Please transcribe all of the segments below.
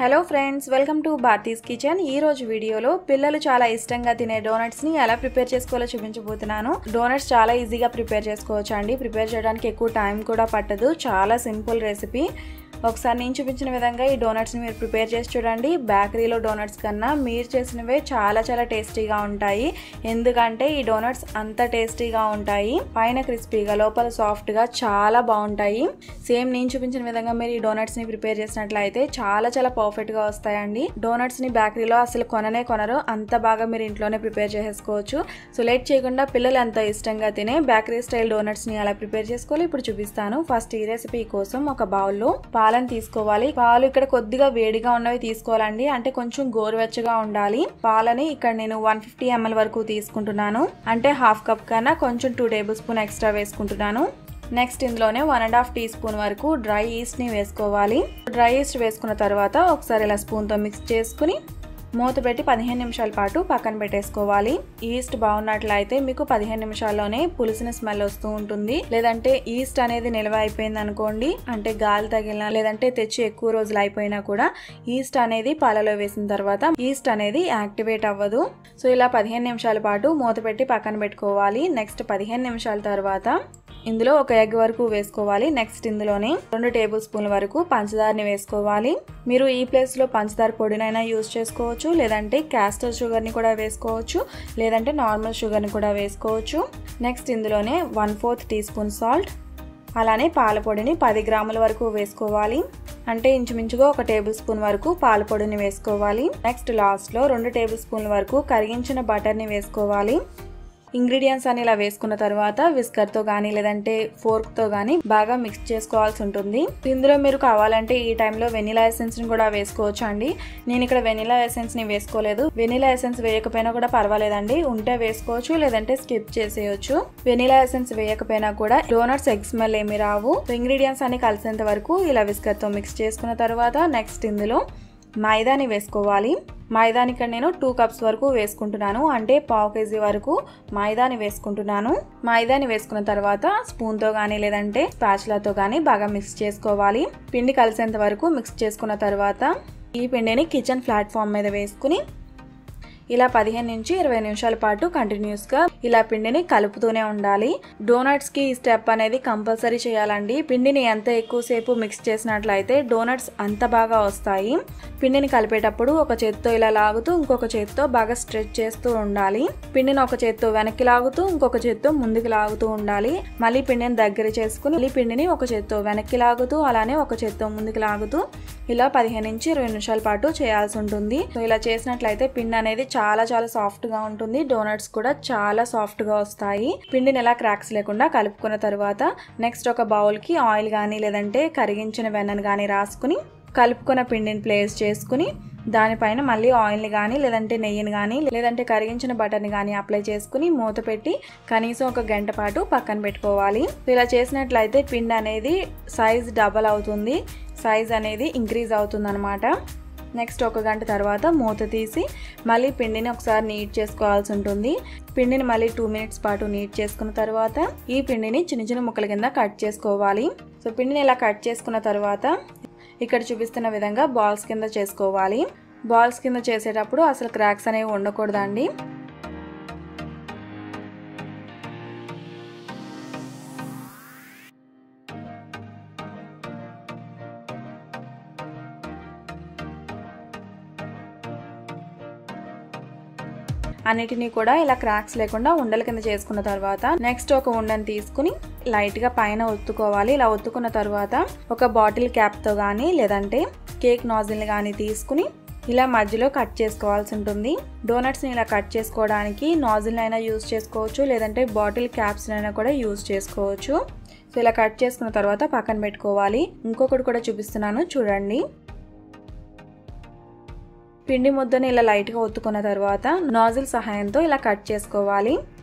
hello friends welcome to Bharathi's kitchen ఈ రోజు వీడియోలో పిల్లలు చాలా ఇష్టంగా తినే డోనట్స్ ని ఎలా ప్రిపేర్ చేసుకోవాలో చూపించబోతున్నాను డోనట్స్ చాలా ఈజీగా ప్రిపేర్ చేసుకోవచ్చు అండి ప్రిపేర్ చేయడానికి ఎక్కువ టైం కూడా పట్టదు చాలా సింపుల్ రెసిపీ ఒకసారి నేను చూపించిన విధంగా ఈ డోనట్స్ని మీరు ప్రిపేర్ చేసి చూడండి బేకరీలో డోనట్స్ కన్నా మీరు చేసినవే చాలా చాలా టేస్టీగా ఉంటాయి ఎందుకంటే ఈ డోనట్స్ అంత టేస్టీగా ఉంటాయి పైన క్రిస్పీగా లోపల సాఫ్ట్గా చాలా బాగుంటాయి సేమ్ నేను చూపించిన విధంగా మీరు ఈ డోనట్స్ని ప్రిపేర్ చేసినట్లయితే చాలా చాలా పర్ఫెక్ట్గా వస్తాయండి డోనట్స్ని బేకరీలో అసలు కొననే కొనరు అంత బాగా మీరు ఇంట్లోనే ప్రిపేర్ చేసేసుకోవచ్చు సో లేట్ చేయకుండా పిల్లలు ఎంత ఇష్టంగా తినే బేకరీ స్టైల్ డోనట్స్ని అలా ప్రిపేర్ చేసుకోవాలి ఇప్పుడు చూపిస్తాను ఫస్ట్ ఈ రెసిపీ కోసం ఒక బౌల్లో పాలను తీసుకోవాలి పాలు ఇక్కడ కొద్దిగా వేడిగా ఉన్నవి తీసుకోవాలండి అంటే కొంచెం గోరువెచ్చగా ఉండాలి పాలని ఇక్కడ నేను వన్ ఫిఫ్టీ ఎంఎల్ వరకు తీసుకుంటున్నాను అంటే హాఫ్ కప్ కన్నా కొంచెం టూ టేబుల్ స్పూన్ ఎక్స్ట్రా వేసుకుంటున్నాను నెక్స్ట్ ఇందులోనే one and half teaspoon వరకు డ్రై ఈస్ట్ని వేసుకోవాలి డ్రై ఈస్ట్ వేసుకున్న తర్వాత ఒకసారి ఇలా స్పూన్తో మిక్స్ చేసుకుని మూత పెట్టి పదిహేను నిమిషాల పాటు పక్కన పెట్టేసుకోవాలి ఈస్ట్ బాగున్నట్లయితే మీకు పదిహేను నిమిషాల్లోనే పులిసిన స్మెల్ వస్తూ ఉంటుంది లేదంటే ఈస్ట్ అనేది నిల్వ అయిపోయింది అనుకోండి అంటే గాలి తగిలిన లేదంటే తెచ్చి ఎక్కువ రోజులు అయిపోయినా కూడా ఈస్ట్ అనేది పాలలో వేసిన తర్వాత ఈస్ట్ అనేది యాక్టివేట్ అవ్వదు సో ఇలా పదిహేను నిమిషాల పాటు మూత పెట్టి పక్కన పెట్టుకోవాలి నెక్స్ట్ పదిహేను నిమిషాల తర్వాత ఇందులో ఒక ఎగ్ వరకు వేసుకోవాలి నెక్స్ట్ ఇందులోనే రెండు టేబుల్ స్పూన్ల వరకు పంచదారని వేసుకోవాలి మీరు ఈ ప్లేస్లో పంచదార పొడినైనా యూజ్ చేసుకోవచ్చు లేదంటే క్యాస్టర్ షుగర్ని కూడా వేసుకోవచ్చు లేదంటే నార్మల్ షుగర్ని కూడా వేసుకోవచ్చు నెక్స్ట్ ఇందులోనే one fourth teaspoon salt అలానే పాల పొడిని పది గ్రాముల వరకు వేసుకోవాలి అంటే ఇంచుమించుగా ఒక టేబుల్ స్పూన్ వరకు పాల పొడిని వేసుకోవాలి నెక్స్ట్ లాస్ట్లో రెండు టేబుల్ స్పూన్ల వరకు కరిగించిన బటర్ని వేసుకోవాలి ఇంగ్రీడియంట్స్ అని ఇలా వేసుకున్న తర్వాత విస్కర్తో కానీ లేదంటే ఫోర్క్తో కానీ బాగా మిక్స్ చేసుకోవాల్సి ఉంటుంది ఇందులో మీరు కావాలంటే ఈ టైంలో వెనిలా ఎసెన్స్ని కూడా వేసుకోవచ్చు అండి నేను ఇక్కడ వెనిలా ఎసెన్స్ని వేసుకోలేదు వెనిలా ఎసెన్స్ వేయకపోయినా కూడా పర్వాలేదండి ఉంటే వేసుకోవచ్చు లేదంటే స్కిప్ చేసేయచ్చు వెనిలా ఎసెన్స్ వేయకపోయినా కూడా డోనట్స్ ఎగ్ స్మెల్ ఏమి రావు ఇంగ్రీడియంట్స్ అన్ని కలిసేంత వరకు ఇలా విస్కర్తో మిక్స్ చేసుకున్న తర్వాత నెక్స్ట్ ఇందులో మైదాని వేసుకోవాలి మైదాని ఇక్కడ నేను టూ కప్స్ వరకు వేసుకుంటున్నాను అంటే పావు కేజీ వరకు మైదాని వేసుకుంటున్నాను మైదాని వేసుకున్న తర్వాత స్పూన్తో కానీ లేదంటే స్పాచులతో కానీ బాగా మిక్స్ చేసుకోవాలి పిండి కలిసేంత వరకు మిక్స్ చేసుకున్న తర్వాత ఈ పిండిని కిచెన్ ప్లాట్ఫామ్ మీద వేసుకుని ఇలా పదిహేను నుంచి ఇరవై నిమిషాల పాటు కంటిన్యూస్గా ఇలా పిండిని కలుపుతూనే ఉండాలి డోనట్స్కి ఈ స్టెప్ అనేది కంపల్సరీ చేయాలండి పిండిని ఎంత ఎక్కువసేపు మిక్స్ చేసినట్లయితే డోనట్స్ అంత బాగా వస్తాయి పిండిని కలిపేటప్పుడు ఒక చేత్తో ఇలా లాగుతూ ఇంకొక చేత్తో బాగా స్ట్రెచ్ చేస్తూ ఉండాలి పిండిని ఒక చేత్తో వెనక్కి లాగుతూ ఇంకొక చేత్తో ముందుకు లాగుతూ ఉండాలి మళ్ళీ పిండిని దగ్గర చేసుకుని మళ్ళీ పిండిని ఒక చేత్తో వెనక్కి లాగుతూ అలానే ఒక చేత్తో ముందుకు లాగుతూ ఇలా పదిహేను నుంచి ఇరవై నిమిషాల పాటు చేయాల్సి ఉంటుంది సో ఇలా చేసినట్లయితే పిండి అనేది చాలా చాలా సాఫ్ట్ గా ఉంటుంది డోనట్స్ కూడా చాలా సాఫ్ట్ గా వస్తాయి పిండిని ఎలా క్రాక్స్ లేకుండా కలుపుకున్న తర్వాత నెక్స్ట్ ఒక బౌల్ కి ఆయిల్ కానీ లేదంటే కరిగించిన వెన్నను కానీ రాసుకుని కలుపుకున్న పిండిని ప్లేస్ చేసుకుని దానిపైన మళ్ళీ ఆయిల్ని కానీ లేదంటే నెయ్యిని కానీ లేదంటే కరిగించిన బటర్ని కానీ అప్లై చేసుకుని మూత పెట్టి కనీసం ఒక గంట పాటు పక్కన పెట్టుకోవాలి ఇలా చేసినట్లయితే పిండి అనేది సైజ్ డబల్ అవుతుంది సైజ్ అనేది ఇంక్రీజ్ అవుతుంది అనమాట నెక్స్ట్ ఒక గంట తర్వాత మూత తీసి మళ్ళీ పిండిని ఒకసారి నీట్ చేసుకోవాల్సి ఉంటుంది పిండిని మళ్ళీ టూ మినిట్స్ పాటు నీట్ చేసుకున్న తర్వాత ఈ పిండిని చిన్న చిన్న ముక్కల కింద కట్ చేసుకోవాలి సో పిండిని ఇలా కట్ చేసుకున్న తర్వాత ఇక్కడ చూపిస్తున్న విధంగా బాల్స్ కింద చేసుకోవాలి బాల్స్ కింద చేసేటప్పుడు అసలు క్రాక్స్ అనేవి ఉండకూడదండి అన్నిటినీ కూడా ఇలా క్రాక్స్ లేకుండా ఉండల కింద చేసుకున్న తర్వాత నెక్స్ట్ ఒక ఉండని తీసుకుని లైట్ గా పైన ఒత్తుకోవాలి ఇలా ఒత్తుకున్న తర్వాత ఒక బాటిల్ క్యాప్ తో కానీ లేదంటే కేక్ నాజిల్ కానీ తీసుకుని ఇలా మధ్యలో కట్ చేసుకోవాల్సి ఉంటుంది డోనట్స్ని ఇలా కట్ చేసుకోవడానికి నాజిల్ అయినా యూజ్ చేసుకోవచ్చు లేదంటే బాటిల్ క్యాప్స్ అయినా కూడా యూజ్ చేసుకోవచ్చు సో ఇలా కట్ చేసుకున్న తర్వాత పక్కన పెట్టుకోవాలి ఇంకొకటి కూడా చూపిస్తున్నాను చూడండి పిండి ముద్దని ఇలా లైట్గా ఒత్తుకున్న తర్వాత నాజిల్ సహాయంతో ఇలా కట్ చేసుకోవాలి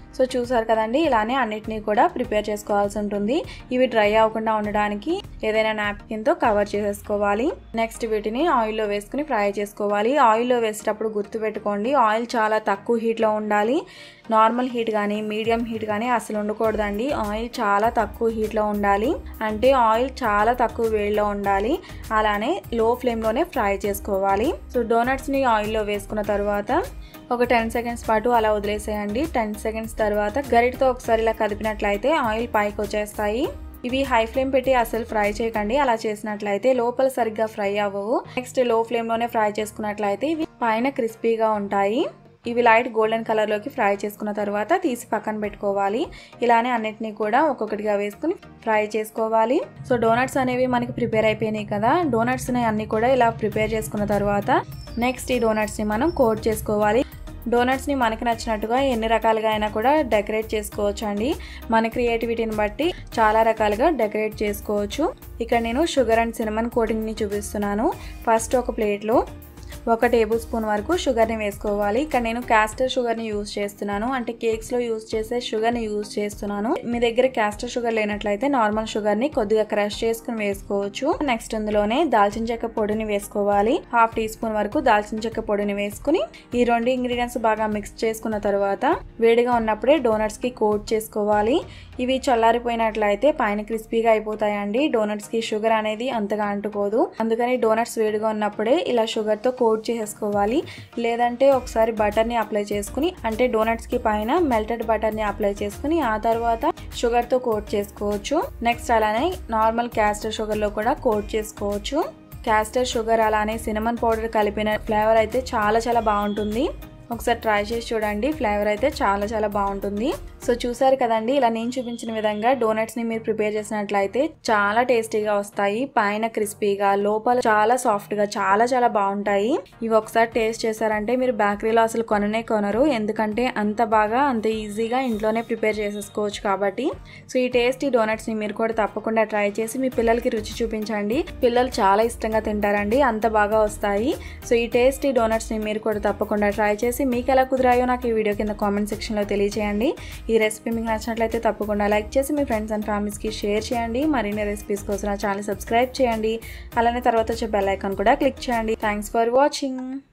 సో చూసారు కదండి ఇలానే అన్నిటినీ కూడా ప్రిపేర్ చేసుకోవాల్సి ఉంటుంది ఇవి డ్రై అవ్వకుండా ఉండడానికి ఏదైనా నాప్కిన్తో కవర్ చేసేసుకోవాలి నెక్స్ట్ వీటిని ఆయిల్లో వేసుకుని ఫ్రై చేసుకోవాలి ఆయిల్లో వేసేటప్పుడు గుర్తుపెట్టుకోండి ఆయిల్ చాలా తక్కువ హీట్లో ఉండాలి నార్మల్ హీట్ కానీ మీడియం హీట్ కానీ అసలు ఉండకూడదండి ఆయిల్ చాలా తక్కువ హీట్లో ఉండాలి అంటే ఆయిల్ చాలా తక్కువ వేడిలో ఉండాలి అలానే లో ఫ్లేమ్లోనే ఫ్రై చేసుకోవాలి సో డోనట్స్ని ఆయిల్లో వేసుకున్న తర్వాత ఒక టెన్ సెకండ్స్ పాటు అలా వదిలేసేయండి టెన్ సెకండ్స్ తర్వాత గరిటతో ఒకసారి ఇలా కదిపినట్లయితే ఆయిల్ పైకి వచ్చేస్తాయి ఇవి హై ఫ్లేమ్ పెట్టి అసలు ఫ్రై చేయకండి అలా చేసినట్లయితే లోపల సరిగ్గా ఫ్రై అవ్వవు నెక్స్ట్ లో ఫ్లేమ్లోనే ఫ్రై చేసుకున్నట్లయితే ఇవి పైన క్రిస్పీగా ఉంటాయి ఇవి లైట్ గోల్డెన్ కలర్లోకి ఫ్రై చేసుకున్న తర్వాత తీసి పక్కన పెట్టుకోవాలి ఇలానే అన్నిటినీ కూడా ఒక్కొక్కటిగా వేసుకుని ఫ్రై చేసుకోవాలి సో డోనట్స్ అనేవి మనకి ప్రిపేర్ అయిపోయినాయి కదా డోనట్స్ని అన్ని కూడా ఇలా ప్రిపేర్ చేసుకున్న తర్వాత నెక్స్ట్ ఈ డోనట్స్ని మనం కోట్ చేసుకోవాలి డోనట్స్ని మనకి నచ్చినట్టుగా ఎన్ని రకాలుగా అయినా కూడా డెకరేట్ చేసుకోవచ్చు అండి మన క్రియేటివిటీని బట్టి చాలా రకాలుగా డెకరేట్ చేసుకోవచ్చు ఇక్కడ నేను షుగర్ అండ్ సినమన్ కోటింగ్ని చూపిస్తున్నాను ఫస్ట్ ఒక ప్లేట్లో ఒక టేబుల్ స్పూన్ వరకు షుగర్ని వేసుకోవాలి ఇక్కడ నేను క్యాస్టర్ షుగర్ని యూజ్ చేస్తున్నాను అంటే కేక్స్లో యూజ్ చేసే షుగర్ని యూజ్ చేస్తున్నాను మీ దగ్గర క్యాస్టర్ షుగర్ లేనట్లయితే నార్మల్ షుగర్ని కొద్దిగా క్రష్ చేసుకుని వేసుకోవచ్చు నెక్స్ట్ ఇందులోనే దాల్చిన చెక్క పొడిని వేసుకోవాలి హాఫ్ టీ స్పూన్ వరకు దాల్చిన చెక్క పొడిని వేసుకుని ఈ రెండు ఇంగ్రీడియంట్స్ బాగా మిక్స్ చేసుకున్న తర్వాత వేడిగా ఉన్నప్పుడే డోనట్స్కి కోట్ చేసుకోవాలి ఇవి చల్లారిపోయినట్లయితే పైన క్రిస్పీగా అయిపోతాయండి డోనట్స్కి షుగర్ అనేది అంతగా అంటుకోదు అందుకని డోనట్స్ వేడిగా ఉన్నప్పుడే ఇలా షుగర్తో కోట్ చేసుకోవాలి లేదంటే ఒకసారి బటర్ని అప్లై చేసుకుని అంటే డోనట్స్కి పైన మెల్టెడ్ బటర్ని అప్లై చేసుకుని ఆ తర్వాత షుగర్తో కోట్ చేసుకోవచ్చు నెక్స్ట్ అలానే నార్మల్ క్యాస్టర్ షుగర్లో కూడా కోట్ చేసుకోవచ్చు క్యాస్టర్ షుగర్ అలానే సినమన్ పౌడర్ కలిపిన ఫ్లేవర్ అయితే చాలా చాలా బాగుంటుంది ఒకసారి ట్రై చేసి చూడండి ఫ్లేవర్ అయితే చాలా చాలా బాగుంటుంది సో చూసారు కదండి ఇలా నేను చూపించిన విధంగా డోనట్స్ని మీరు ప్రిపేర్ చేసినట్లయితే చాలా టేస్టీగా వస్తాయి పైన క్రిస్పీగా లోపల చాలా సాఫ్ట్గా చాలా చాలా బాగుంటాయి ఇవి ఒకసారి టేస్ట్ చేశారంటే మీరు బేకరీలో అసలు కొననే కొనరు ఎందుకంటే అంత బాగా అంత ఈజీగా ఇంట్లోనే ప్రిపేర్ చేసేసుకోవచ్చు కాబట్టి సో ఈ టేస్టీ డోనట్స్ని మీరు కూడా తప్పకుండా ట్రై చేసి మీ పిల్లలకి రుచి చూపించండి పిల్లలు చాలా ఇష్టంగా తింటారండి అంత బాగా వస్తాయి సో ఈ టేస్టీ డోనట్స్ని మీరు కూడా తప్పకుండా ట్రై చేసి మీకు ఎలా కుదిరాయో నాకు ఈ వీడియో కింద కామెంట్ సెక్షన్లో తెలియజేయండి ఈ రెసిపీ మీకు నచ్చినట్లయితే తప్పకుండా లైక్ చేసి మీ ఫ్రెండ్స్ అండ్ ఫ్యామిలీస్కి షేర్ చేయండి మరిన్ని రెసిపీస్ కోసం నా ఛానల్ సబ్స్క్రైబ్ చేయండి అలానే తర్వాత వచ్చే బెల్ ఐకాన్ కూడా క్లిక్ చేయండి థ్యాంక్స్ ఫర్ వాచింగ్